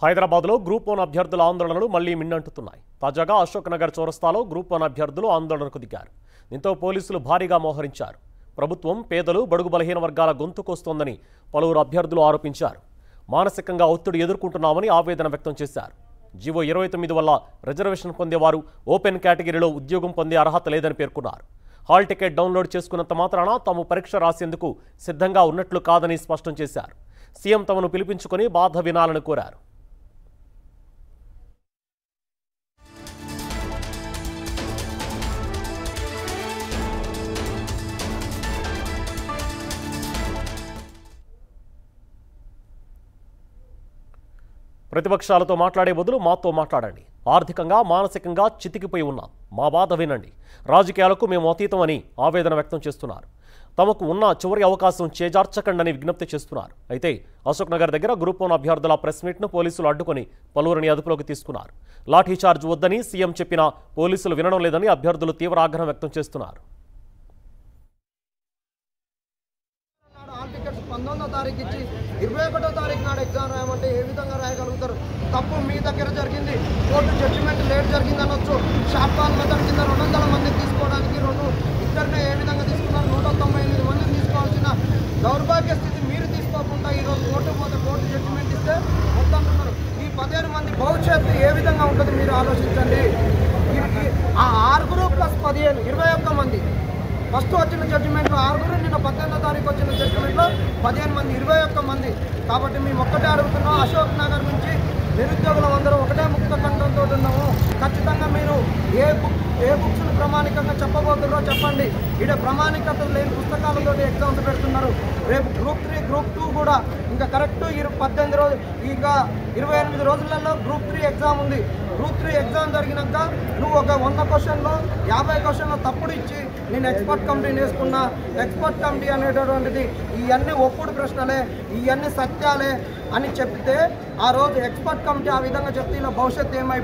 హైదరాబాద్లో group one అభ్యర్థుల ఆందోళనలు మళ్లీ మిన్నంటుతున్నాయి తాజాగా అశోక్ నగర్ చౌరస్తాలో గ్రూప్ వన్ అభ్యర్థులు ఆందోళనకు దిగారు దీంతో పోలీసులు భారీగా మోహరించారు ప్రభుత్వం పేదలు బడుగు బలహీన వర్గాల గొంతుకొస్తోందని పలువురు అభ్యర్థులు ఆరోపించారు మానసికంగా ఒత్తిడి ఎదుర్కొంటున్నామని ఆవేదన వ్యక్తం చేశారు జీవో ఇరవై తొమ్మిది వల్ల రిజర్వేషన్ పొందేవారు ఓపెన్ కేటగిరీలో ఉద్యోగం పొందే అర్హత లేదని పేర్కొన్నారు హాల్ టికెట్ డౌన్లోడ్ చేసుకున్నంత మాత్రాన తాము పరీక్ష రాసేందుకు సిద్ధంగా ఉన్నట్లు కాదని స్పష్టం చేశారు సీఎం తమను పిలిపించుకొని బాధ వినాలని కోరారు ప్రతిపక్షాలతో మాట్లాడే బదులు మాతో మాట్లాడండి ఆర్థికంగా మానసికంగా చితికిపోయి ఉన్నాం మా బాధ వినండి రాజకీయాలకు మేము అతీతం అని ఆవేదన వ్యక్తం చేస్తున్నారు తమకు ఉన్న చివరి అవకాశం చేజార్చకండని విజ్ఞప్తి చేస్తున్నారు అయితే అశోక్ నగర్ దగ్గర గ్రూప్ వన్ అభ్యర్థుల ప్రెస్ మీట్ను పోలీసులు అడ్డుకొని పలువురిని అదుపులోకి తీసుకున్నారు లాఠీ చార్జ్ వద్దని సీఎం చెప్పినా పోలీసులు వినడం లేదని అభ్యర్థులు తీవ్ర ఆగ్రహం వ్యక్తం చేస్తున్నారు నాడు హాల్ టికెట్స్ పంతొమ్మిదో తారీఖు ఇచ్చి ఇరవై ఒకటో తారీఖు నాడు ఎగ్జామ్ రాయమంటే ఏ విధంగా రాయగలుగుతారు తప్పు మీ దగ్గర జరిగింది కోర్టు జడ్జిమెంట్ లేట్ జరిగింది అనొచ్చు షాప్ కాల్ మెథడ్ కింద రెండు వందల మందిని తీసుకోవడానికి రెండు ఇద్దరినే ఏ విధంగా తీసుకున్నారు నూట తొంభై ఎనిమిది మందిని తీసుకోవాల్సిన దౌర్భాగ్య స్థితి మీరు తీసుకోకుండా ఈరోజు కోర్టు పోతే కోర్టు జడ్జిమెంట్ ఇస్తే వద్దంటున్నారు ఈ పదిహేను మంది భవిష్యత్తు ఏ విధంగా ఉంటుంది మీరు ఆలోచించండి ఈ- ఈ- ఆ ఆరుగురు ప్లస్ పదిహేను ఇరవై ఒక్క మంది ఫస్ట్ వచ్చిన జడ్జిమెంట్లో ఆరుగురు నిన్న పద్దెనిమిదో తారీఖు వచ్చిన జడ్జిమెంట్లో పదిహేను మంది ఇరవై ఒక్క మంది కాబట్టి మేము ఒక్కటే అడుగుతున్నాం అశోక్ నగర్ నుంచి నిరుద్యోగులం అందరూ ఒకటే ముక్త కంఠంతో ఉన్నాము ఖచ్చితంగా మీరు ఏ బుక్ ఏ బుక్స్ను ప్రామాణికంగా చెప్పబోతున్నారో చెప్పండి ఇక్కడ ప్రామాణికత లేని పుస్తకాలతో ఎగ్జామ్స్ పెడుతున్నారు రేపు గ్రూప్ త్రీ గ్రూప్ టూ కూడా ఇంకా కరెక్ట్ ఇరు పద్దెనిమిది రోజులు ఇంకా ఇరవై ఎనిమిది రోజులలో గ్రూప్ త్రీ ఎగ్జామ్ ఉంది గ్రూప్ త్రీ ఎగ్జామ్ జరిగినాక నువ్వు ఒక వంద క్వశ్చన్లో యాభై క్వశ్చన్లో తప్పుడు ఇచ్చి నేను ఎక్స్పర్ట్ కమిటీని వేసుకున్నా ఎక్స్పర్ట్ కమిటీ అనేటటువంటిది ఇవన్నీ ఒప్పుడు ప్రశ్నలే ఇవన్నీ సత్యాలే అని చెప్తే ఆ రోజు ఎక్స్పర్ట్ కమిటీ ఆ విధంగా చెప్తే ఇలా భవిష్యత్తు ఏమై